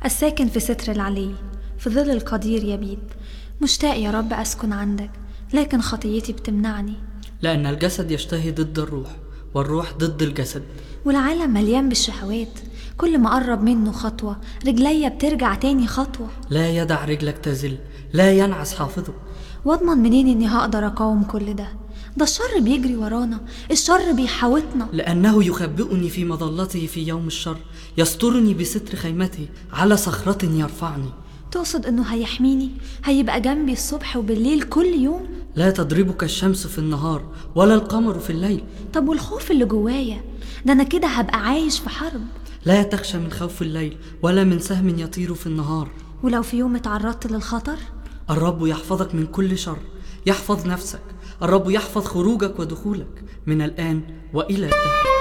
الساكن في ستر العلي في ظل القدير يبيت مشتاق يا رب أسكن عندك لكن خطيتي بتمنعني لأن الجسد يشتهي ضد الروح والروح ضد الجسد والعالم مليان بالشهوات كل ما أقرب منه خطوة رجليا بترجع تاني خطوة لا يدع رجلك تزل لا ينعس حافظه واضمن منين اني هقدر اقاوم كل ده ده الشر بيجري ورانا الشر بيحاوطنا لأنه يخبئني في مظلته في يوم الشر يسترني بستر خيمته على صخرة يرفعني تقصد انه هيحميني هيبقى جنبي الصبح وبالليل كل يوم لا تضربك الشمس في النهار ولا القمر في الليل طب والخوف اللي جوايا ده انا كده هبقى عايش في حرب لا تخشى من خوف الليل ولا من سهم يطير في النهار ولو في يوم اتعرضت للخطر الرب يحفظك من كل شر يحفظ نفسك الرب يحفظ خروجك ودخولك من الآن وإلى الدهر